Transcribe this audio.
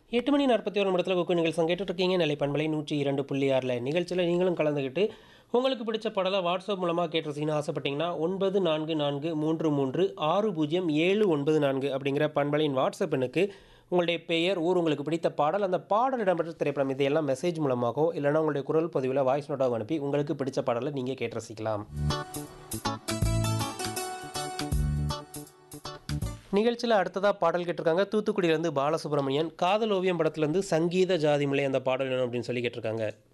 எட்டு மணி நாற்பத்தி ஒரு நிமிடத்தில் குக்கு நிகழ்ச்சி கேட்டுட்டு இருக்கீங்க நிலை பண்பலை நூற்றி இரண்டு புள்ளி ஆறில் நிகழ்ச்சியில் நீங்களும் கலந்துக்கிட்டு உங்களுக்கு பிடிச்ச பாடலை வாட்ஸ்அப் மூலமாக கேட்டுருச்சிங்கன்னு ஆசைப்பட்டீங்கன்னா ஒன்பது நான்கு நான்கு மூன்று மூன்று ஆறு பூஜ்ஜியம் ஏழு ஒன்பது நான்கு அப்படிங்கிற பண்பலையின் வாட்ஸ்அப் எண்ணுக்கு உங்களுடைய பெயர் ஊர் உங்களுக்கு பிடித்த பாடல் அந்த பாடல் இடம்பெற்ற திரைப்படம் இதையெல்லாம் மெசேஜ் மூலமாகவோ இல்லைனா உங்களுடைய குரல் பதிவில் வாய்ஸ் நோட்டாக அனுப்பி உங்களுக்கு பிடிச்ச பாடலை நீங்கள் கேட்டு ரசிக்கலாம் நிகழ்ச்சியில் அடுத்ததாக பாடல் கேட்டிருக்காங்க தூத்துக்குடியிலேருந்து பாலசுப்ரமணியன் காதல் ஓவியம் படத்துலேருந்து சங்கீத ஜாதிமலை அந்த பாடல் வேணும் அப்படின்னு சொல்லி கேட்டிருக்காங்க